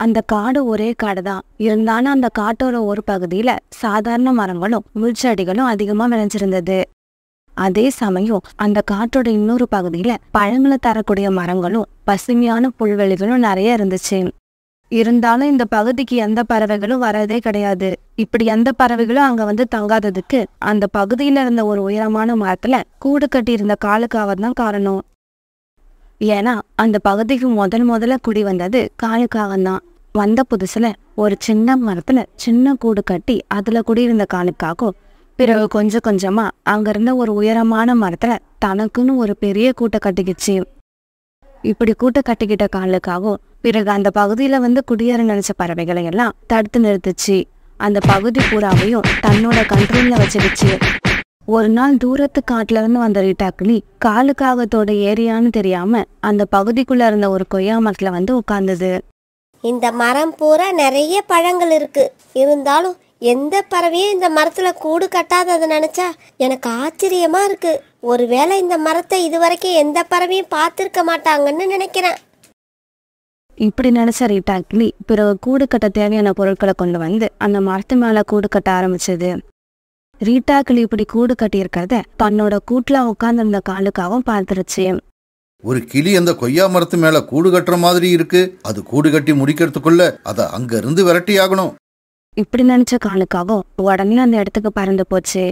அந்த காடு ஒரே காடு தான் இருந்தாலும் அந்த காட்டோட ஒரு பகுதியில சாதாரண மரங்களும் முள்செடிகளும் அதிகமா விளைஞ்சிருந்தது அதே சமயம் அந்த காட்டோட இன்னொரு பகுதியில பழங்களை தரக்கூடிய மரங்களும் பசுமையான புல்வெளிகளும் நிறைய இருந்துச்சு இருந்தாலும் இந்த பகுதிக்கு எந்த பறவைகளும் வரதே கிடையாது இப்படி எந்த பறவைகளும் அங்க வந்து தங்காததுக்கு அந்த பகுதியில இருந்த ஒரு உயரமான மரத்துல கூடு கட்டி இருந்த காலுக்காக தான் காரணம் ஏன்னா அந்த பகுதிக்கு முதல் முதல்ல குடி வந்தது காலுக்காகத்தான் தான் வந்த புதுசுல ஒரு சின்ன மரத்துல சின்ன கூடு கட்டி அதுல குடியிருந்த காலுக்காகும் பிறகு கொஞ்சம் கொஞ்சமா அங்க இருந்த ஒரு உயரமான மரத்துல தனக்குன்னு ஒரு பெரிய கூட்டை கட்டிக்கிச்சு இப்படி கூட்டை கட்டிக்கிட்ட காலுக்காகவும் பிறகு அந்த பகுதியில வந்து குடியேற நினைச்ச பறவைகளை எல்லாம் தடுத்து நிறுத்துச்சு அந்த பகுதி பூராவையும் தன்னோட கண்ட்ரோல்ல வச்சுக்கிச்சு ஒரு நாள் தூரத்து காட்டுல இருந்து வந்த ரீட்டாக்கிளி காலுக்காகத்தோட ஏரியான்னு தெரியாம அந்த பகுதிக்குள்ள இருந்த ஒரு கொய்யா மரத்துல வந்து உட்கார்ந்தது இந்த மரம் பூரா நிறைய பழங்கள் இருக்கு இருந்தாலும் எந்த பறவையும் இந்த மரத்துல கூடு கட்டாததை நினைச்சா எனக்கு ஆச்சரியமா இருக்கு ஒருவேளை இந்த மரத்தை இதுவரைக்கும் எந்த பறவையும் பார்த்திருக்க மாட்டாங்கன்னு நினைக்கிறேன் இப்படி நினைச்ச ரீட்டாக்கிளி பிறகு கூடு கட்ட தேவையான பொருட்களை கொண்டு வந்து அந்த மரத்து மேல கூடு கட்ட ஆரம்பிச்சது ரீட்டாக்கிளி இப்படி கூடு கட்டி இருக்கிறத தன்னோட கூட்டுல உட்கார்ந்திருந்த காலுக்காகவும் பார்த்துருச்சு ஒரு கிளி அந்த கொய்யா மரத்து மேல கூடு கட்டுற மாதிரி இருக்கு அது கூடு கட்டி முடிக்கிறதுக்குள்ள அதை அங்க இருந்து விரட்டி ஆகணும் இப்படி நினைச்ச காலுக்காகவும் உடனே அந்த இடத்துக்கு பறந்து போச்சு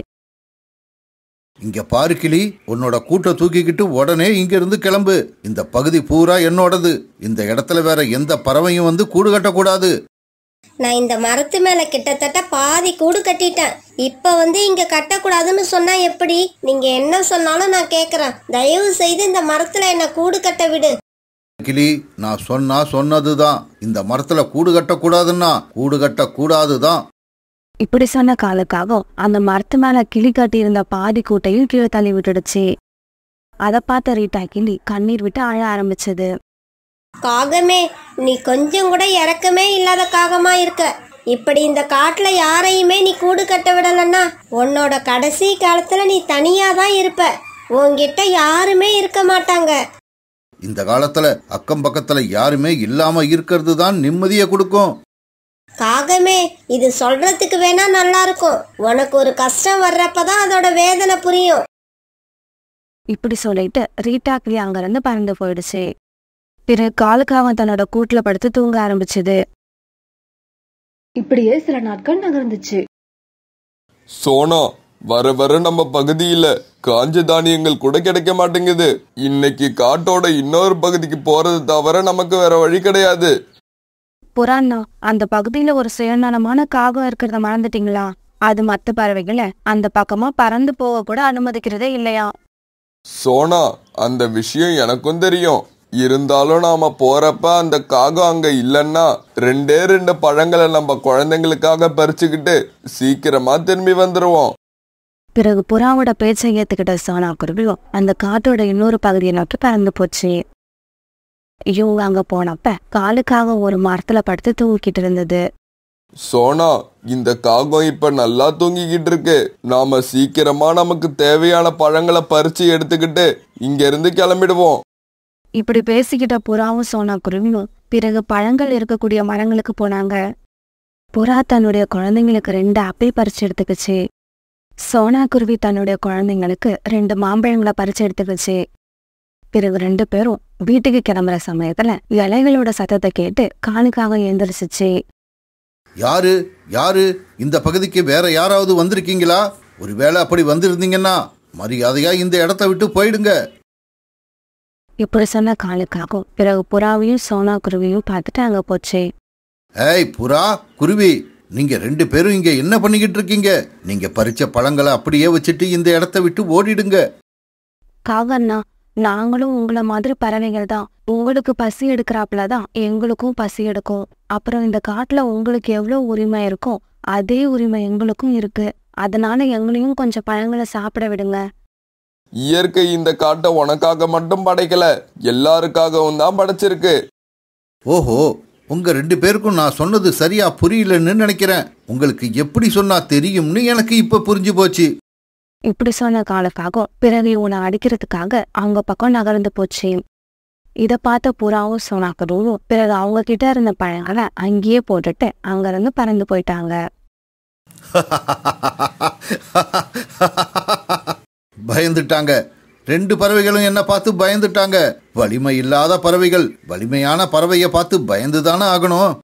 இங்க பாரு கிளி உன்னோட கூட்டை தூக்கிக்கிட்டு உடனே இங்க இருந்து கிளம்பு இந்த பகுதி பூரா என்னோடது இந்த இடத்துல வேற எந்த பறவையும் வந்து கூடு கட்டக்கூடாது நான் இந்த மரத்து மேல கிட்டத்தட்ட பாதி கூடு கட்டிட்டேன் இப்ப வந்து இங்க கட்டக்கூடாதுன்னு சொன்னா எப்படி நீங்க என்ன சொன்னாலும் நான் கேக்குறேன் தயவு செய்து இந்த மரத்துல என்ன கூடு கட்ட விடு கிளி நான் சொன்னா சொன்னதுதான் இந்த மரத்துல கூடு கட்டக்கூடாதுன்னா கூடு கட்டக்கூடாதுதான் இப்படி சொன்ன காலுக்காகவும் அந்த மரத்து மேல கிளி கட்டி இருந்த பாதி கூட்டையும் கீழே தள்ளி விட்டுடுச்சு அதை பார்த்த ரீட்டா கிளி கண்ணீர் விட்டு அழ ஆரம்பிச்சது காகமே நீ கொஞ்சம் கூட இறக்கமே இல்லாத காகமா இருக்க இப்படி இந்த காட்டுல யாரையுமே நீ கூடு கட்ட விடலன்னா உன்னோட கடைசி காலத்துல நீ தனியா தான் இருப்ப உன்கிட்ட யாருமே இருக்க மாட்டாங்க இந்த காலத்துல அக்கம் பக்கத்துல யாருமே இல்லாம இருக்கிறது தான் நிம்மதியை கொடுக்கும் காகமே இது சொல்றதுக்கு வேணா நல்லா இருக்கும் உனக்கு ஒரு கஷ்டம் வர்றப்பதான் அதோட வேதனை புரியும் இப்படி சொல்லிட்டு ரீட்டா கிளி அங்கிருந்து பறந்து போயிடுச்சு பிறகு காலுக்காவன் தன்னோட கூட்டுல படுத்து தூங்க ஆரம்பிச்சது இப்படியே சில நாட்கள் நகர்ந்துச்சு சோனா வர வர நம்ம பகுதியில காஞ்ச தானியங்கள் கூட கிடைக்க மாட்டேங்குது இன்னைக்கு காட்டோட இன்னொரு பகுதிக்கு போறது தவிர நமக்கு வேற வழி கிடையாது புறாண்ணா அந்த பகுதியில ஒரு சுயநலமான காகம் இருக்கிறத மறந்துட்டீங்களா அது மத்த பறவைகளை அந்த பக்கமா பறந்து போக கூட அனுமதிக்கிறதே இல்லையா சோனா அந்த விஷயம் எனக்கும் தெரியும் இருந்தாலும் நாம போறப்ப அந்த காகம் அங்க இல்லைன்னா ரெண்டே ரெண்டு பழங்களை நம்ம குழந்தைங்களுக்காக பறிச்சுக்கிட்டு சீக்கிரமா திரும்பி வந்துருவோம் பிறகு புறாவோட பேச்சை ஏத்துக்கிட்ட சோனா குருவியும் அந்த காட்டோட இன்னொரு பகுதியை நோக்கி பறந்து போச்சு இவங்க அங்க போனப்ப காலுக்காக ஒரு மரத்துல படுத்து தூங்கிக்கிட்டு இருந்தது சோனா இந்த காகம் இப்ப நல்லா தூங்கிக்கிட்டு இருக்கு நாம சீக்கிரமா நமக்கு தேவையான பழங்களை பறிச்சு எடுத்துக்கிட்டு இங்க இருந்து கிளம்பிடுவோம் இப்படி பேசிக்கிட்ட புறாவும் சோனா குருவியும் பிறகு பழங்கள் இருக்கக்கூடிய மரங்களுக்கு போனாங்க புறா தன்னுடைய குழந்தைங்களுக்கு ரெண்டு ஆப்பிள் பறிச்சு எடுத்துக்கிச்சு சோனா குருவி தன்னுடைய குழந்தைங்களுக்கு ரெண்டு மாம்பழங்களை பறிச்சு எடுத்துக்கிச்சு பிறகு ரெண்டு பேரும் வீட்டுக்கு கிளம்புற சமயத்துல இலைகளோட சத்தத்தை கேட்டு காலுக்காக எழுந்திரிச்சிச்சு யாரு யாரு இந்த பகுதிக்கு வேற யாராவது வந்திருக்கீங்களா ஒருவேளை அப்படி வந்திருந்தீங்கன்னா மரியாதையா இந்த இடத்த விட்டு போயிடுங்க இப்படி சொன்ன காலுக்காகவும் பிறகு புறாவையும் சோனா குருவியும் பார்த்துட்டு அங்க போச்சு ஏய் புறா குருவி நீங்க ரெண்டு பேரும் இங்க என்ன பண்ணிக்கிட்டு இருக்கீங்க நீங்க பறிச்ச பழங்களை அப்படியே வச்சுட்டு இந்த இடத்த விட்டு ஓடிடுங்க காகண்ணா நாங்களும் உங்களை மாதிரி பறவைகள் தான் உங்களுக்கு பசி எடுக்கிறாப்புல தான் எங்களுக்கும் பசி எடுக்கும் அப்புறம் இந்த காட்டுல உங்களுக்கு எவ்வளவு உரிமை இருக்கோ அதே உரிமை எங்களுக்கும் இருக்கு அதனால எங்களையும் கொஞ்சம் பழங்களை சாப்பிட விடுங்க இயற்கை இந்த காட்டை உனக்காக மட்டும் படைக்கல எல்லாருக்காகவும் தான் படைச்சிருக்கு ஓஹோ உங்க ரெண்டு பேருக்கும் நான் சொன்னது சரியா புரியலன்னு நினைக்கிறேன் உங்களுக்கு எப்படி சொன்னா தெரியும்னு எனக்கு இப்ப புரிஞ்சு போச்சு இப்படி சொன்ன காலுக்காக பிறகு இவனை அடிக்கிறதுக்காக அவங்க பக்கம் நகர்ந்து போச்சு இத பார்த்த புறாவும் சோனாக்கரும் பிறகு அவங்க கிட்ட இருந்த பழங்களை அங்கேயே போட்டுட்டு அங்கிருந்து பறந்து போயிட்டாங்க பயந்துட்டாங்க ரெண்டு பறவைகளும் என்ன பார்த்து பயந்துட்டாங்க வலிமை இல்லாத பறவைகள் வலிமையான பறவையை பார்த்து பயந்துதானே ஆகணும்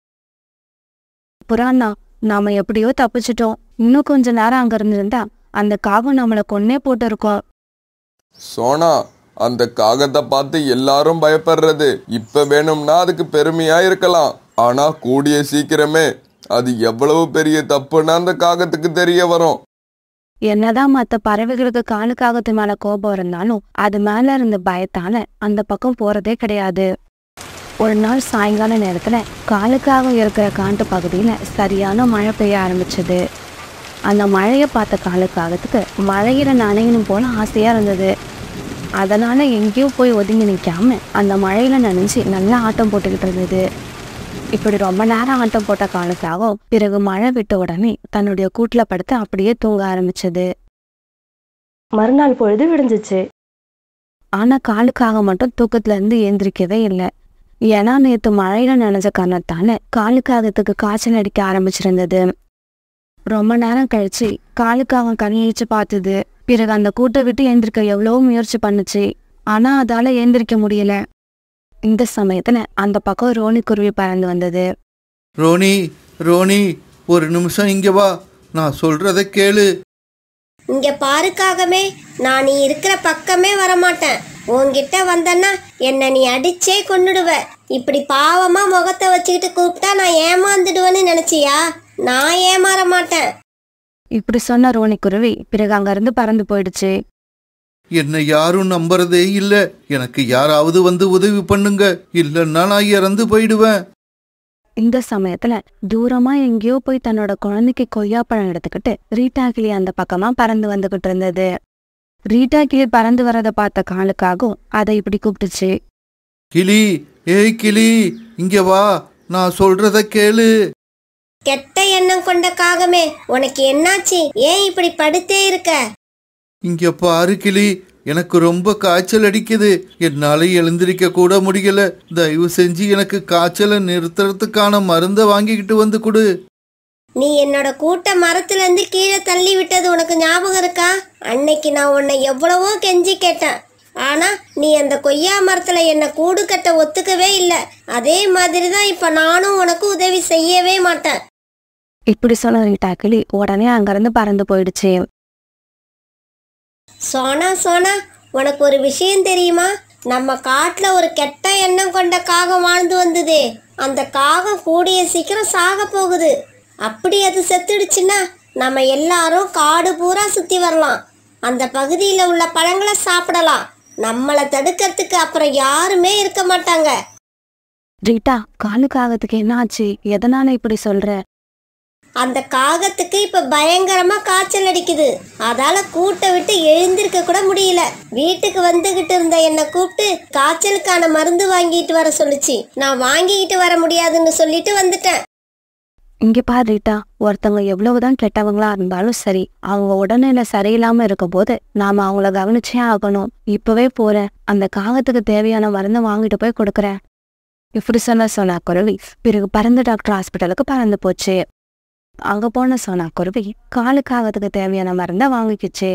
புறாண்ணா நாம எப்படியோ தப்பிச்சிட்டோம் இன்னும் கொஞ்ச நேரம் அங்க இருந்திருந்தா அந்த காகம் நம்மள கொன்னே போட்டிருக்கோம் சோனா அந்த காகத்தை பார்த்து எல்லாரும் பயப்படுறது இப்ப வேணும்னா அதுக்கு பெருமையா இருக்கலாம் ஆனா கூடிய சீக்கிரமே அது எவ்வளவு பெரிய தப்புன்னு அந்த காகத்துக்கு தெரிய வரும் என்னதான் மத்த பறவைகளுக்கு காலுக்காகத்து மேல கோபம் இருந்தாலும் அது மேல இருந்த பயத்தால அந்த பக்கம் போறதே கிடையாது ஒரு நாள் சாயங்கால நேரத்துல காலுக்காக இருக்கிற காட்டு பகுதியில சரியான மழை பெய்ய ஆரம்பிச்சது அந்த மழையை பார்த்த காலுக்காகத்துக்கு மழையில நனையணும் போல ஆசையா இருந்தது அதனால எங்கேயோ போய் ஒதுங்கி நிக்காம அந்த மழையில நனைஞ்சு நல்லா ஆட்டம் போட்டுக்கிட்டு இருந்தது இப்படி ரொம்ப நேரம் ஆட்டம் போட்ட காலுக்காகவும் பிறகு மழை விட்ட உடனே தன்னுடைய கூட்டுல படுத்து அப்படியே தூங்க ஆரம்பிச்சது மறுநாள் பொழுது விடிஞ்சிச்சு ஆனா காலுக்காக மட்டும் தூக்கத்துல இருந்து எந்திரிக்கவே இல்லை ஏன்னா நேத்து மழையில நனைஞ்ச காரணத்தால காலுக்காகத்துக்கு காய்ச்சல் அடிக்க ஆரம்பிச்சிருந்தது ரொம்ப நேரம் கழிச்சு காலுக்காகம் கண்ணிழிச்சு பார்த்தது பிறகு அந்த கூட்டை விட்டு எந்திரிக்க எவ்வளவோ முயற்சி பண்ணுச்சு ஆனா அதால எந்திரிக்க முடியல இந்த சமயத்துல அந்த பக்கம் ரோனி குருவி பறந்து வந்தது ரோனி ரோனி ஒரு நிமிஷம் இங்க வா நான் சொல்றத கேளு இங்க பாருக்காகமே நான் நீ இருக்கிற பக்கமே வரமாட்டேன் உன்கிட்ட வந்தன்னா என்ன நீ அடிச்சே கொன்னுடுவ இப்படி பாவமா முகத்தை வச்சுக்கிட்டு கூப்பிட்டா நான் ஏமாந்துடுவேன்னு நினைச்சியா நான் ஏமாற மாட்டேன் இப்படி சொன்ன ரோனி குருவி பிறகு அங்கிருந்து பறந்து போயிடுச்சு என்னை யாரும் நம்புறதே இல்ல எனக்கு யாராவது வந்து உதவி பண்ணுங்க இல்லைன்னா நான் இறந்து போயிடுவேன் இந்த சமயத்துல தூரமா எங்கேயோ போய் தன்னோட குழந்தைக்கு கொய்யாப்பழம் எடுத்துக்கிட்டு ரீட்டா கிளி அந்த பக்கமா பறந்து வந்துகிட்டு இருந்தது ரீட்டா கிளி பறந்து வரத பார்த்த காலுக்காகவும் அதை இப்படி கூப்பிட்டுச்சு கிளி ஏய் கிளி இங்க வா நான் சொல்றத கேளு கெட்ட எண்ணம் கொண்ட காகமே உனக்கு என்னாச்சு ஏன் இப்படி படுத்தே இருக்க இங்க பாரு கிளி எனக்கு ரொம்ப காய்ச்சல் அடிக்குது என்னால எழுந்திருக்க கூட முடியல தயவு செஞ்சு எனக்கு காய்ச்சலை நிறுத்துறதுக்கான மருந்தை வாங்கிக்கிட்டு வந்து கொடு நீ என்னோட கூட்ட மரத்துல இருந்து கீழே தள்ளி விட்டது உனக்கு ஞாபகம் இருக்கா அன்னைக்கு நான் உன்னை எவ்வளவோ கெஞ்சி கேட்டேன் ஆனா நீ அந்த கொய்யா மரத்துல என்ன கூடு கட்ட ஒத்துக்கவே இல்லை அதே மாதிரி தான் இப்ப நானும் உனக்கு உதவி செய்யவே மாட்டேன் இப்படி சொன்ன ரீட்டா கிளி உடனே அங்கிருந்து பறந்து போயிடுச்சு சோனா சோனா உனக்கு ஒரு விஷயம் தெரியுமா நம்ம காட்டுல ஒரு கெட்ட எண்ணம் கொண்ட காகம் வாழ்ந்து வந்ததே அந்த காகம் கூடிய சீக்கிரம் சாக போகுது அப்படி அது செத்துடுச்சுன்னா நம்ம எல்லாரும் காடு பூரா சுத்தி வரலாம் அந்த பகுதியில உள்ள பழங்களை சாப்பிடலாம் நம்மளை தடுக்கிறதுக்கு அப்புறம் யாருமே இருக்க மாட்டாங்க ரீட்டா காலுக்காகத்துக்கு என்ன ஆச்சு எதனால இப்படி சொல்ற அந்த காகத்துக்கு இப்ப பயங்கரமா காய்ச்சல் அடிக்குது அதால கூட்டை விட்டு எழுந்திருக்க கூட முடியல வீட்டுக்கு வந்துகிட்டு இருந்த என்னை கூப்பிட்டு காய்ச்சலுக்கான மருந்து வாங்கிட்டு வர சொல்லுச்சு நான் வாங்கிக்கிட்டு வர முடியாதுன்னு சொல்லிட்டு வந்துட்டேன் இங்க பாரு ரீட்டா ஒருத்தவங்க எவ்வளவுதான் கெட்டவங்களா இருந்தாலும் சரி அவங்க உடல்நிலை சரியில்லாம இருக்கும் போது நாம அவங்கள கவனிச்சே ஆகணும் இப்பவே போறேன் அந்த காகத்துக்கு தேவையான மருந்தை வாங்கிட்டு போய் கொடுக்கறேன் இப்படி சொன்ன சோனா குருவி பிறகு பறந்து டாக்டர் ஹாஸ்பிட்டலுக்கு பறந்து போச்சு அங்க போன சோனா குருவி காலு காகத்துக்கு தேவையான மருந்தை வாங்கிக்கிச்சு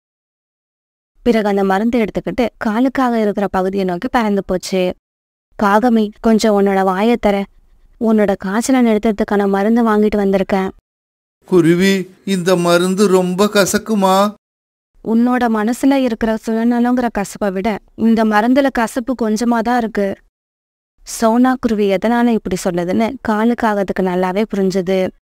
பிறகு அந்த மருந்து எடுத்துக்கிட்டு காலுக்காக இருக்கிற பகுதியை நோக்கி பறந்து போச்சு காகமே கொஞ்சம் உன்னோட வாயை தர உன்னோட காய்ச்சலை நிறுத்துறதுக்கான மருந்து வாங்கிட்டு வந்திருக்கேன் குருவி இந்த மருந்து ரொம்ப கசக்குமா உன்னோட மனசுல இருக்கிற சுயநலங்கிற கசப்பை விட இந்த மருந்துல கசப்பு கொஞ்சமா தான் இருக்கு சோனா குருவி எதனால இப்படி சொல்லுதுன்னு காலுக்காகத்துக்கு நல்லாவே புரிஞ்சுது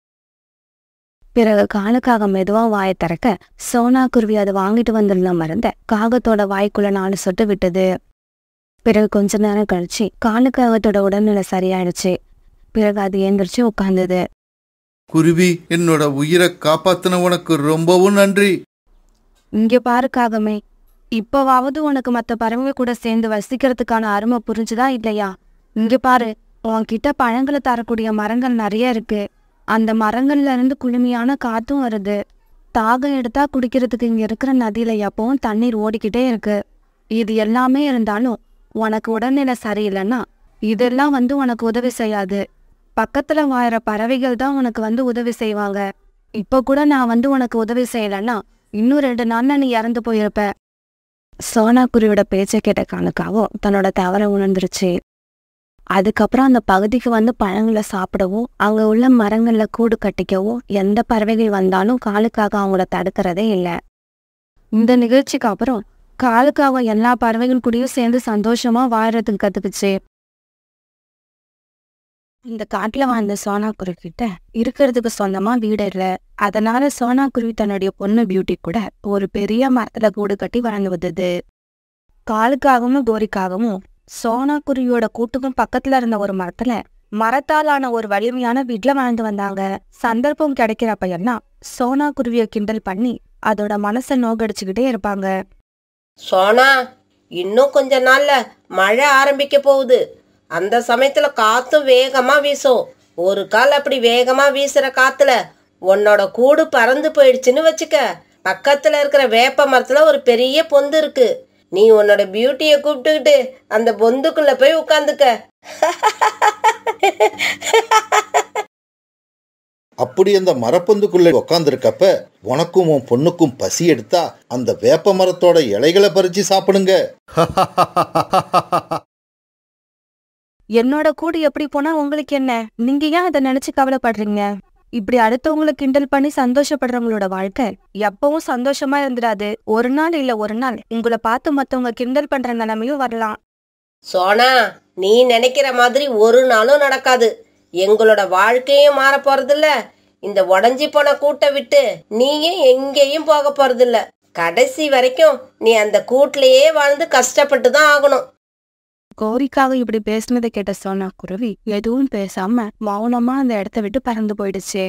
பிறகு காலுக்காக மெதுவா வாயை திறக்க சோனா குருவி அதை வாங்கிட்டு வந்திருந்த மருந்த காகத்தோட வாய்க்குள்ள நாலு சொட்டு விட்டது பிறகு கொஞ்ச நேரம் கழிச்சு காலுக்காகத்தோட உடல்நிலை சரியாயிடுச்சு பிறகு அது எந்திரிச்சு உட்கார்ந்தது குருவி என்னோட உயிரை காப்பாத்தின உனக்கு ரொம்பவும் நன்றி இங்க பாரு காகமே இப்பவாவது உனக்கு மத்த பறவைங்க கூட சேர்ந்து வசிக்கிறதுக்கான அருமை புரிஞ்சுதா இல்லையா இங்க பாரு உன்கிட்ட பழங்களை தரக்கூடிய மரங்கள் நிறைய இருக்கு அந்த மரங்கள்ல இருந்து குளுமையான காத்தும் வருது தாகம் எடுத்தா குடிக்கிறதுக்கு இங்க இருக்கிற நதியில எப்பவும் தண்ணீர் ஓடிக்கிட்டே இருக்கு இது எல்லாமே இருந்தாலும் உனக்கு உடல்நிலை சரியில்லைன்னா இதெல்லாம் வந்து உனக்கு உதவி செய்யாது பக்கத்துல வாழற பறவைகள் தான் உனக்கு வந்து உதவி செய்வாங்க இப்ப கூட நான் வந்து உனக்கு உதவி செய்யலைன்னா இன்னும் ரெண்டு நாள்ல நீ இறந்து போயிருப்ப சோனா குருவியோட பேச்சை கேட்ட கணக்காவும் தன்னோட தவறை உணர்ந்துருச்சு அதுக்கப்புறம் அந்த பகுதிக்கு வந்து பழங்களை சாப்பிடவும் அங்க உள்ள மரங்கள்ல கூடு கட்டிக்கவும் எந்த பறவைகள் வந்தாலும் காலுக்காக அவங்கள தடுக்கிறதே இல்லை இந்த நிகழ்ச்சிக்கு அப்புறம் காலுக்காக எல்லா பறவைகள் கூடயும் சேர்ந்து சந்தோஷமா வாழறதுக்கு கத்துக்குச்சு இந்த காட்டுல வாழ்ந்த சோனா குருவி கிட்ட இருக்கிறதுக்கு சொந்தமா வீடு இல்ல அதனால சோனா குருவி தன்னுடைய பொண்ணு பியூட்டி கூட ஒரு பெரிய மரத்துல கூடு கட்டி வாழ்ந்து வந்தது காலுக்காகவும் கோரிக்காகவும் சோனா குருவியோட கூட்டுக்கும் பக்கத்துல இருந்த ஒரு மரத்துல மரத்தாலான ஒரு வலிமையான வீட்டுல வாழ்ந்து வந்தாங்க சந்தர்ப்பம் கிடைக்கிறப்ப எல்லாம் சோனா குருவிய கிண்டல் பண்ணி அதோட மனசை நோகடிச்சுக்கிட்டே இருப்பாங்க சோனா இன்னும் கொஞ்ச நாள்ல மழை ஆரம்பிக்க போகுது அந்த சமயத்துல காத்தும் வேகமா வீசும் ஒரு கால் அப்படி வேகமா வீசுற காத்துல உன்னோட கூடு பறந்து போயிடுச்சுன்னு வச்சுக்க பக்கத்துல இருக்கிற வேப்ப மரத்துல ஒரு பெரிய பொந்து இருக்கு நீ உன்னோட பியூட்டிய கூப்பிட்டுக்கிட்டு அந்த பொந்துக்குள்ள போய் உட்காந்துக்க அப்படி அந்த மரப்பொந்துக்குள்ள உக்காந்துருக்கப்ப உனக்கும் உன் பொண்ணுக்கும் பசி எடுத்தா அந்த வேப்ப மரத்தோட இலைகளை பறிச்சு சாப்பிடுங்க என்னோட கூடு எப்படி போனா உங்களுக்கு என்ன நீங்க ஏன் அதை நினைச்சு கவலைப்படுறீங்க இப்படி அடுத்தவங்களை கிண்டல் பண்ணி சந்தோஷப்படுறவங்களோட வாழ்க்கை எப்பவும் சந்தோஷமா இருந்துடாது ஒரு நாள் இல்ல ஒரு நாள் உங்களை பார்த்து மத்தவங்க கிண்டல் பண்ற நிலைமையும் வரலாம் சோனா நீ நினைக்கிற மாதிரி ஒரு நாளும் நடக்காது எங்களோட வாழ்க்கையும் மாற போறதில்ல இந்த உடஞ்சி போன கூட்டை விட்டு நீயும் எங்கேயும் போக போறதில்ல கடைசி வரைக்கும் நீ அந்த கூட்டிலேயே வாழ்ந்து கஷ்டப்பட்டு தான் ஆகணும் கோரிக்காக இப்படி பேசுனதை கேட்ட சோனா குருவி எதுவும் பேசாம மௌனமா அந்த இடத்த விட்டு பறந்து போயிடுச்சு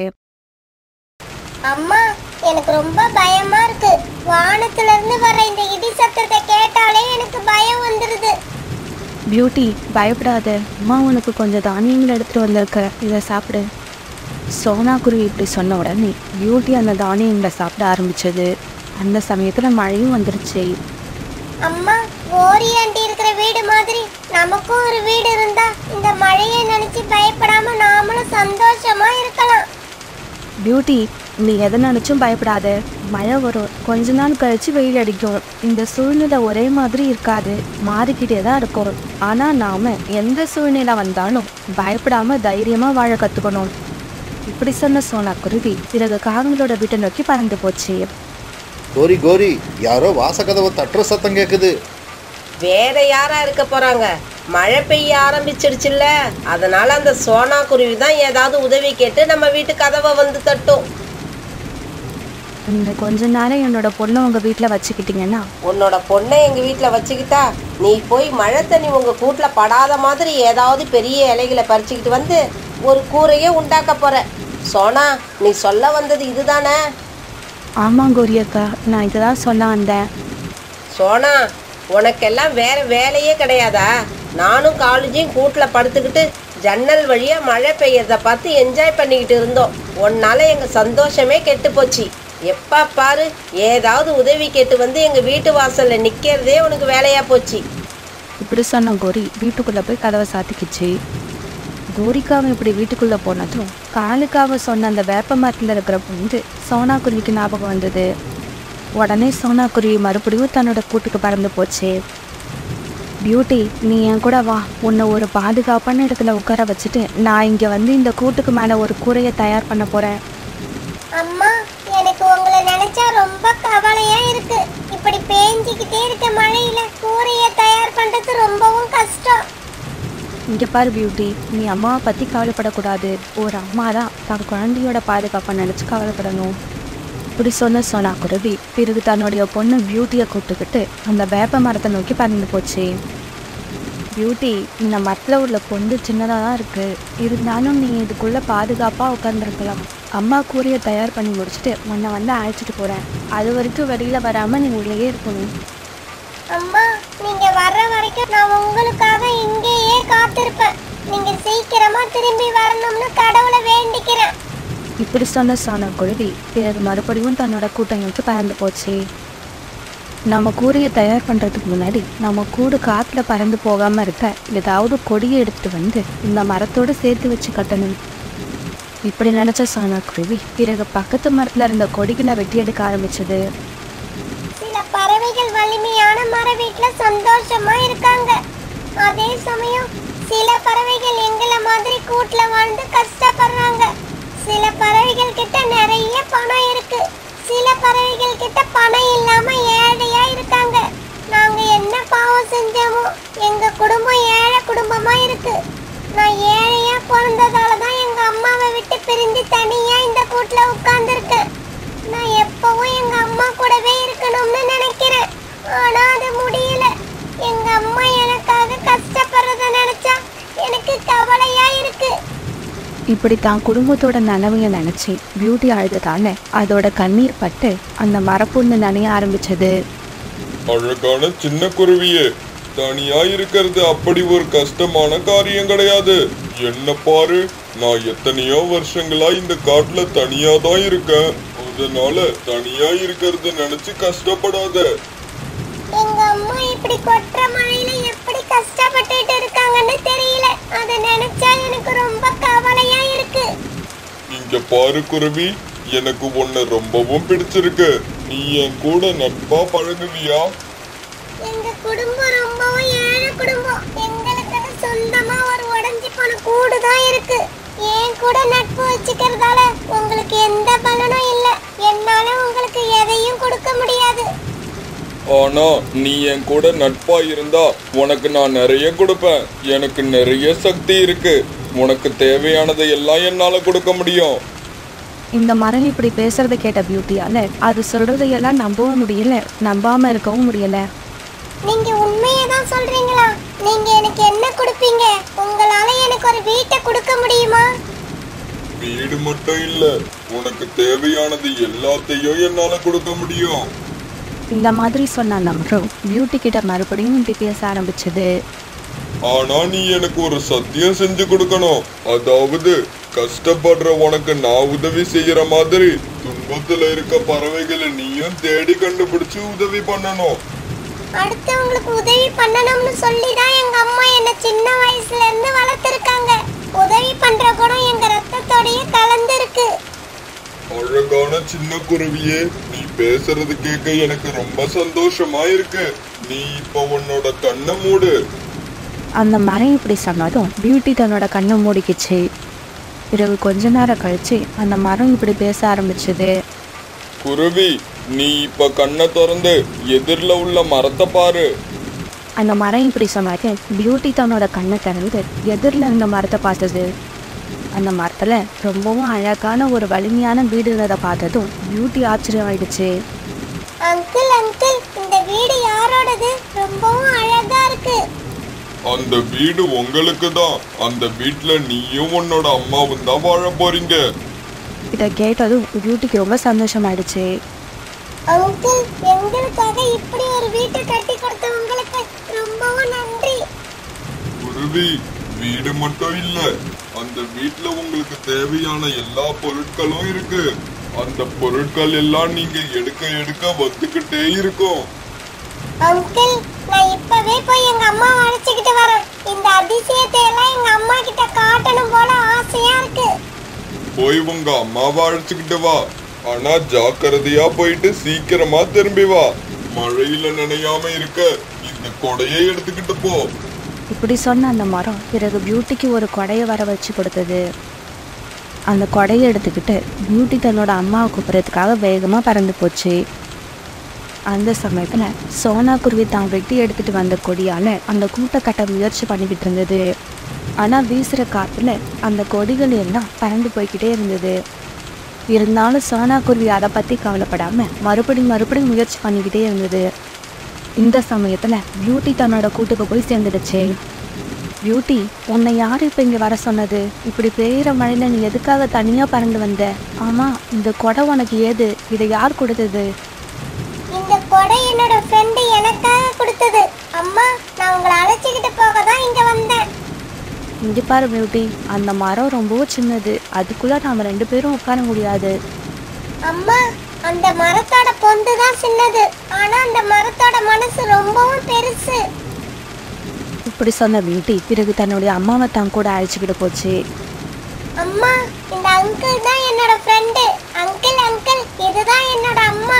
அம்மா எனக்கு ரொம்ப பயமா இருக்கு வானத்துல இருந்து வர இந்த இடி சத்தத்தை கேட்டாலே எனக்கு பயம் வந்துருது பியூட்டி பயப்படாத அம்மா உனக்கு கொஞ்சம் தானியங்கள் எடுத்துட்டு வந்திருக்க இதை சாப்பிடு சோனா குருவி இப்படி சொன்ன உடனே பியூட்டி அந்த தானியங்களை சாப்பிட ஆரம்பிச்சது அந்த சமயத்துல மழையும் வந்துருச்சு அம்மா ஓரி ஆண்டி இருக்கிற வீடு மாதிரி நமக்கும் ஒரு வீடு இருந்தா இந்த மழையை நினைச்சு பயப்படாம நாமளும் சந்தோஷமா இருக்கலாம் பியூட்டி நீ எதை நினைச்சும் பயப்படாத மழை வரும் கொஞ்ச நாள் கழிச்சு வெயில் அடிக்கும் இந்த சூழ்நிலை ஒரே மாதிரி இருக்காது மாறிக்கிட்டே தான் இருக்கும் ஆனா நாம எந்த சூழ்நிலை வந்தாலும் பயப்படாம தைரியமா வாழ கத்துக்கணும் இப்படி சொன்ன சோனா குருவி பிறகு காகங்களோட வீட்டை நோக்கி பறந்து போச்சு கோரி கோரி யாரோ வாசக்கதவை தட்டுற சத்தம் கேக்குது வேற யாரா இருக்க போறாங்க மழை பெய்ய ஆரம்பிச்சிடுச்சுல்ல அதனால அந்த சோனா குருவி தான் ஏதாவது உதவி கேட்டு நம்ம வீட்டு கதவை வந்து தட்டும் இந்த கொஞ்ச நேரம் என்னோட பொண்ணை உங்க வீட்டுல வச்சுக்கிட்டீங்கன்னா உன்னோட பொண்ணை எங்க வீட்ல வச்சுக்கிட்டா நீ போய் மழை தண்ணி உங்க கூட்டுல படாத மாதிரி ஏதாவது பெரிய இலைகளை பறிச்சுக்கிட்டு வந்து ஒரு கூரையே உண்டாக்க போற சோனா நீ சொல்ல வந்தது இதுதானே ஆமா கோரியக்கா நான் இததான் சொல்ல வந்தேன் சோனா உனக்கெல்லாம் வேற வேலையே கிடையாதா நானும் காலேஜையும் கூட்டில் படுத்துக்கிட்டு ஜன்னல் வழியா மழை பெய்யறத பார்த்து என்ஜாய் பண்ணிக்கிட்டு இருந்தோம் உன்னால எங்க சந்தோஷமே கெட்டு போச்சு எப்பா பாரு ஏதாவது உதவி கேட்டு வந்து எங்க வீட்டு வாசல்ல நிக்கிறதே உனக்கு வேலையா போச்சு இப்படி சொன்ன கோரி வீட்டுக்குள்ள போய் கதவை சாத்திக்கிச்சு கோரிக்காவை இப்படி வீட்டுக்குள்ள போனதும் காலுக்காவை சொன்ன அந்த வேப்ப மரத்துல இருக்கிற பொந்து சோனா குருவிக்கு ஞாபகம் வந்தது உடனே சோனா குருவி மறுபடியும் தன்னோட கூட்டுக்கு பறந்து போச்சு பியூட்டி நீ என் கூட வா உன்னை ஒரு பாதுகாப்பான இடத்துல உட்கார வச்சுட்டு நான் இங்க வந்து இந்த கூட்டுக்கு மேல ஒரு கூரையை தயார் பண்ண போறேன் அம்மா எனக்கு உங்களை நினைச்சா ரொம்ப கவலையா இருக்கு இப்படி பேஞ்சிக்கிட்டே இருக்க மழையில கூரைய தயார் பண்றது ரொம்பவும் கஷ்டம் இங்க பாரு பியூட்டி நீ அம்மாவை பத்தி கவலைப்படக்கூடாது ஒரு அம்மா தான் தன் குழந்தையோட பாதுகாப்பை நினைச்சு கவலைப்படணும் இப்படி சொன்ன சோனா குருவி பிறகு தன்னுடைய பொண்ணு பியூட்டியை கூப்பிட்டுக்கிட்டு அந்த வேப்ப மரத்தை நோக்கி பறந்து போச்சு பியூட்டி இந்த மரத்தில் உள்ள பொந்து சின்னதாக தான் இருக்கு இருந்தாலும் நீ இதுக்குள்ள பாதுகாப்பாக உட்காந்துருக்கலாம் அம்மா கூரையை தயார் பண்ணி முடிச்சுட்டு உன்னை வந்து அழைச்சிட்டு போகிறேன் அது வரைக்கும் வெளியில் வராமல் நீ உள்ளேயே இருக்கணும் அம்மா நீங்க வர்ற வரைக்கும் நான் உங்களுக்காக இங்கேயே காத்திருப்பேன் நீங்க சீக்கிரமா திரும்பி வரணும்னு கடவுளை வேண்டிக்கிறேன் இப்படி சொன்ன சோனா குருவி பிறகு மறுபடியும் தன்னோட கூட்டம் நோக்கி பறந்து போச்சு நம்ம கூரையை தயார் பண்றதுக்கு முன்னாடி நம்ம கூடு காத்துல பறந்து போகாம இருக்க ஏதாவது கொடியை எடுத்துட்டு வந்து இந்த மரத்தோட சேர்த்து வச்சு கட்டணும் இப்படி நினைச்ச சோனா குருவி பிறகு பக்கத்து மரத்துல இருந்த கொடிகளை வெட்டி எடுக்க ஆரம்பிச்சது சில பறவைகள் வலிமையான மர வீட்டுல சந்தோஷமா இருக்காங்க அதே சமயம் சில பறவைகள் எங்களை மாதிரி கூட்டுல வாழ்ந்து கஷ்டப்படுறாங்க சில பறவைகள் கிட்ட நிறைய பணம் இருக்கு சில பறவைகள் கிட்ட பணம் இல்லாம ஏழையா இருக்காங்க நாங்க என்ன பாவம் செஞ்சோமோ எங்க குடும்பம் ஏழை குடும்பமா இருக்கு நான் ஏழையா பிறந்ததால தான் எங்க அம்மாவை விட்டு பிரிந்து தனியா இந்த கூட்டுல உட்கார்ந்துருக்கேன் நான் எப்பவும் எங்க அம்மா கூடவே இருக்கணும்னு நினைக்கிறேன் ஆனா அது முடியல எங்க அம்மா எனக்காக கஷ்டப்படுறத நினைச்சா எனக்கு கவலையா இருக்கு இப்படி தான் குடும்பத்தோட நனவைய நினைச்சு பியூட்டி அழுததால அதோட கண்ணீர் பட்டு அந்த மரப்புண்ணு நனைய ஆரம்பிச்சது அழகான சின்ன குருவியே தனியா இருக்கிறது அப்படி ஒரு கஷ்டமான காரியம் கிடையாது என்ன பாரு நான் எத்தனையோ வருஷங்களா இந்த காட்டுல தனியா தான் இருக்கேன் அதனால தனியா இருக்கிறது நினைச்சு கஷ்டப்படாத எங்க அம்மா இப்படி கொட்டுற மழையில எப்படி கஷ்டப்பட்டுட்டு இருக்காங்கன்னு தெரியல அதை நினைச்சா எனக்கு ரொம்ப கவலையா இருக்கு இங்க பாரு குருவி எனக்கு உன்னை ரொம்பவும் பிடிச்சிருக்கு நீ என் கூட நட்பா பழகுவியா எங்க குடும்பம் ரொம்பவும் ஏழை குடும்பம் எங்களுக்கு சொந்தமா ஒரு உடஞ்சி போன கூடு தான் இருக்கு என் கூட நட்பு வச்சுக்கிறதால உங்களுக்கு எந்த பலனும் இல்ல என்னால உங்களுக்கு எதையும் கொடுக்க முடியாது ஆனா நீ என் கூட நட்பா இருந்தா உனக்கு நான் நிறைய கொடுப்பேன் எனக்கு நிறைய சக்தி இருக்கு உனக்கு தேவையானதை எல்லாம் என்னால கொடுக்க முடியும் இந்த மரம் இப்படி பேசுறத கேட்ட பியூட்டியால அது சொல்றதையெல்லாம் நம்பவும் முடியல நம்பாம இருக்கவும் முடியல நீங்க உண்மையை தான் சொல்றீங்களா நீங்க எனக்கு என்ன கொடுப்பீங்க உங்களால எனக்கு ஒரு வீட்டை கொடுக்க முடியுமா வீடு மட்டும் இல்ல உனக்கு தேவையானது எல்லாத்தையும் என்னால கொடுக்க முடியும் இந்த மாதிரி சொன்ன அந்த மரம் பியூட்டி கிட்ட மறுபடியும் இப்படி பேச ஆரம்பிச்சது ஆனா நீ எனக்கு ஒரு சத்தியம் செஞ்சு கொடுக்கணும் அதாவது கஷ்டப்படுற உனக்கு நான் உதவி செய்யற மாதிரி துன்பத்துல இருக்க பறவைகளை நீயும் தேடி கண்டுபிடிச்சு உதவி பண்ணணும் அடுத்தவங்களுக்கு உதவி பண்ணணும்னு சொல்லி தான் எங்க அம்மா என்ன சின்ன வயசுல இருந்து வளர்த்துருக்காங்க உதவி பண்ற குணம் எங்க ரத்தத்தோடயே கலந்துருக்கு அழகான சின்ன குருவியே நீ பேசுறது கேட்க எனக்கு ரொம்ப சந்தோஷமா இருக்கு நீ இப்ப உன்னோட கண்ணை மூடு அந்த மரம் இப்படி சொன்னதும் பியூட்டி தன்னோட கண்ணை மூடிக்கிச்சு பிறகு கொஞ்ச நேரம் கழிச்சு அந்த மரம் இப்படி பேச ஆரம்பிச்சது குருவி நீ இப்ப கண்ணை திறந்து எதிரில உள்ள மரத்தை பாரு அந்த மரம் இப்படி சொன்னாக்க பியூட்டி தன்னோட கண்ணை திறந்து எதிரில் இருந்த மரத்தை பார்த்தது அந்த மரத்தில் ரொம்பவும் அழகான ஒரு வலிமையான வீடு இருந்ததை பார்த்ததும் பியூட்டி ஆச்சரியம் ஆயிடுச்சு அங்கிள் அங்கிள் இந்த வீடு யாரோடது ரொம்பவும் அழகா இருக்கு அந்த வீடு உங்களுக்கு தான் அந்த வீட்ல நீயும் உன்னோட அம்மாவும் தான் வாழ போறீங்க இதை கேட்டதும் பியூட்டிக்கு ரொம்ப சந்தோஷமாயிடுச்சு அங்கிள் எங்களுக்காக இப்படி ஒரு வீட்டை கட்டி கொடுத்த உங்களுக்கு ரொம்பவும் நன்றி குருவி வீடு மட்டும் இல்ல அந்த வீட்ல உங்களுக்கு தேவையான எல்லா பொருட்களும் இருக்கு அந்த பொருட்கள் எல்லாம் நீங்க எடுக்க எடுக்க வந்துகிட்டே இருக்கும் அங்கிள் நான் இப்பவே போய் எங்க அம்மாவை அழைச்சிக்கிட்டு வரேன் இந்த அதிசயத்தை எல்லாம் எங்க அம்மா கிட்ட காட்டணும் போல ஆசையா இருக்கு போய் உங்க அம்மாவை அழைச்சுக்கிட்டு வா ஆனா ஜாக்கிரதையா போயிட்டு சீக்கிரமா திரும்பி வா மழையில நனையாம இருக்க இந்த கொடையை எடுத்துக்கிட்டு போ இப்படி சொன்ன அந்த மரம் பிறகு பியூட்டிக்கு ஒரு கொடையை வர வச்சு கொடுத்தது அந்த கொடையை எடுத்துக்கிட்டு பியூட்டி தன்னோட அம்மாவை கூப்பிட்றதுக்காக வேகமாக பறந்து போச்சு அந்த சமயத்தில் சோனா குருவி தான் வெட்டி எடுத்துட்டு வந்த கொடியால் அந்த கூட்டை கட்ட முயற்சி பண்ணிக்கிட்டு இருந்தது ஆனால் வீசுகிற காற்றுல அந்த கொடிகள் எல்லாம் பறந்து போய்க்கிட்டே இருந்தது இருந்தாலும் சோனா குருவி அதை பற்றி கவலைப்படாமல் மறுபடியும் மறுபடியும் முயற்சி பண்ணிக்கிட்டே இருந்தது இந்த சமயத்துல பியூட்டி தன்னோட கூட்டுக்கு போய் சேர்ந்துடுச்சு பியூட்டி உன்னை யார் இப்போ இங்கே வர சொன்னது இப்படி பெய்கிற மழையில நீ எதுக்காக தனியாக பறந்து வந்த ஆமா இந்த கொடை உனக்கு ஏது இதை யார் கொடுத்தது இந்த கொடை என்னோட ஃப்ரெண்டு எனக்காக கொடுத்தது அம்மா நான் உங்களை அழைச்சிக்கிட்டு போக தான் இங்க வந்தேன் இங்கே பாரு பியூட்டி அந்த மரம் ரொம்பவும் சின்னது அதுக்குள்ள நாம ரெண்டு பேரும் உட்கார முடியாது அம்மா அந்த மரத்தோட பொந்து தான் சின்னது ஆனா அந்த மரத்தோட மனசு ரொம்பவும் பெருசு இப்படி சொன்ன பியூட்டி பிறகு தன்னுடைய அம்மாவை தான் கூட அழைச்சிக்கிட்டு போச்சு அம்மா இந்த அங்கிள் தான் என்னோட ஃப்ரெண்டு அங்கிள் அங்கிள் இதுதான் என்னோட அம்மா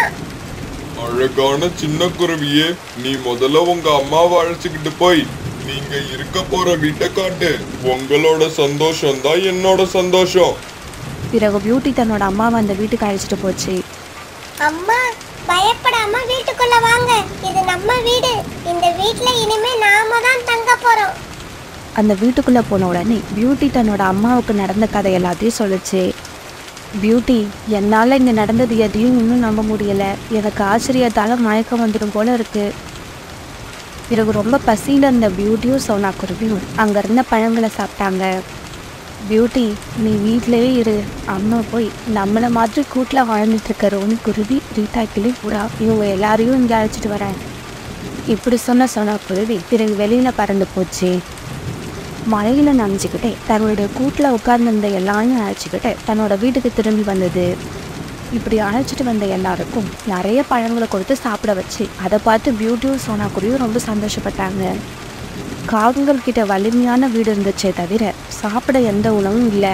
அழகான சின்ன குருவியே நீ முதல்ல உங்க அம்மாவை அழைச்சுக்கிட்டு போய் நீங்க இருக்க போற வீட்டை காட்டு உங்களோட சந்தோஷம் தான் என்னோட சந்தோஷம் பிறகு பியூட்டி தன்னோட அம்மாவை அந்த வீட்டுக்கு அழைச்சிட்டு போச்சு அம்மா பயப்படாம வீட்டுக்குள்ள வாங்க இது நம்ம வீடு இந்த வீட்ல இனிமே நாம தான் தங்க போறோம் அந்த வீட்டுக்குள்ள போன உடனே பியூட்டி தன்னோட அம்மாவுக்கு நடந்த கதை எல்லாத்தையும் சொல்லுச்சு பியூட்டி என்னால் இங்கே நடந்தது எதையும் இன்னும் நம்ப முடியல எனக்கு ஆச்சரியத்தால் மயக்கம் வந்துடும் போல இருக்கு பிறகு ரொம்ப பசியில் இருந்த பியூட்டியும் சோனா குருவியும் அங்கே இருந்த பழங்களை சாப்பிட்டாங்க பியூட்டி நீ வீட்டிலேயே இரு அம்மா போய் நம்மளை மாதிரி கூட்டில் வாழ்ந்துட்டு இருக்க ரோனி குருவி ரீட்டா கிளி புறா இவங்க எல்லாரையும் இங்கே அழைச்சிட்டு வரேன் இப்படி சொன்ன சோனா குருவி பிறகு வெளியில் பறந்து போச்சு மழையில நனைஞ்சுக்கிட்டே தன்னுடைய கூட்டில் உட்கார்ந்திருந்த எல்லாரையும் அழைச்சிக்கிட்டு தன்னோட வீட்டுக்கு திரும்பி வந்தது இப்படி அழைச்சிட்டு வந்த எல்லாருக்கும் நிறைய பழங்களை கொடுத்து சாப்பிட வச்சு அதை பார்த்து பியூட்டியும் சோனாக்குடியும் ரொம்ப சந்தோஷப்பட்டாங்க காகங்கள் கிட்ட வலிமையான வீடு இருந்துச்சே தவிர சாப்பிட எந்த உணவும் இல்லை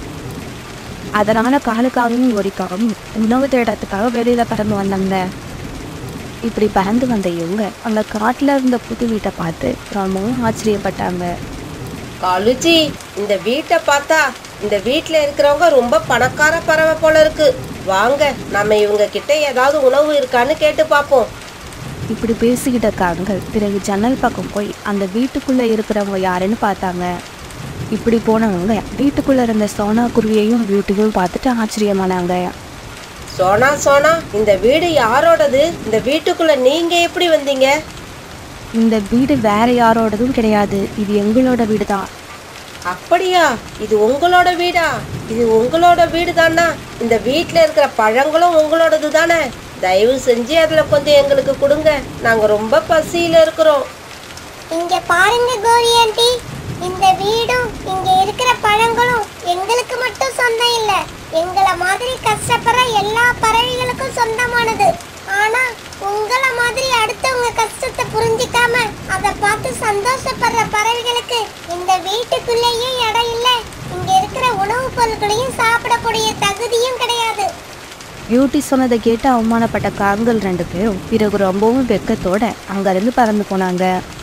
அதனால காலுக்காகவும் ஒரிக்காகவும் உணவு தேடத்துக்காக வெளியில பறந்து வந்தாங்க இப்படி பறந்து வந்த இவங்க அந்த காட்டுல இருந்த புது வீட்டை பார்த்து ரொம்பவும் ஆச்சரியப்பட்டாங்க காலுஜி இந்த வீட்டை பார்த்தா இந்த வீட்ல இருக்கிறவங்க ரொம்ப பணக்கார பறவை போல இருக்கு வாங்க நம்ம இவங்க கிட்ட ஏதாவது உணவு இருக்கான்னு கேட்டு பார்ப்போம் இப்படி பேசிக்கிட்ட காகங்கள் பிறகு ஜன்னல் பக்கம் போய் அந்த வீட்டுக்குள்ள இருக்கிறவங்க யாருன்னு பார்த்தாங்க இப்படி போனவங்க வீட்டுக்குள்ள இருந்த சோனா குருவியையும் பியூட்டியும் பார்த்துட்டு ஆச்சரியமானாங்க சோனா சோனா இந்த வீடு யாரோடது இந்த வீட்டுக்குள்ள நீங்க எப்படி வந்தீங்க இந்த வீடு வேற யாரோடதும் கிடையாது இது எங்களோட வீடு தான் அப்படியா இது உங்களோட வீடா இது உங்களோட வீடு தானா இந்த வீட்ல இருக்கிற பழங்களும் உங்களோடது தானே தயவு செஞ்சு அதுல கொஞ்சம் எங்களுக்கு கொடுங்க நாங்க ரொம்ப பசியில இருக்கிறோம் இங்க பாருங்க கோரி ஆண்டி இந்த வீடும் இங்க இருக்கிற பழங்களும் எங்களுக்கு மட்டும் சொந்தம் இல்ல எங்களை மாதிரி கஷ்டப்படுற எல்லா பறவைகளுக்கும் சொந்தமானது ஆனா உங்கள மாதிரி அடுத்தவங்க கஷ்டத்தை புரிஞ்சிக்காம அதை பார்த்து சந்தோஷப்படுற பறவைகளுக்கு இந்த வீட்டுக்குள்ளேயே இடம் இல்ல இங்க இருக்கிற உணவுப் பொருட்களையும் சாப்பிடக்கூடிய தகுதியும் கிடையாது பியூட்டி சொன்னதை கேட்டு அவமானப்பட்ட காகங்கள் ரெண்டு பேரும் பிறகு ரொம்பவும் வெக்கத்தோட அங்கிருந்து பறந்து போனாங்க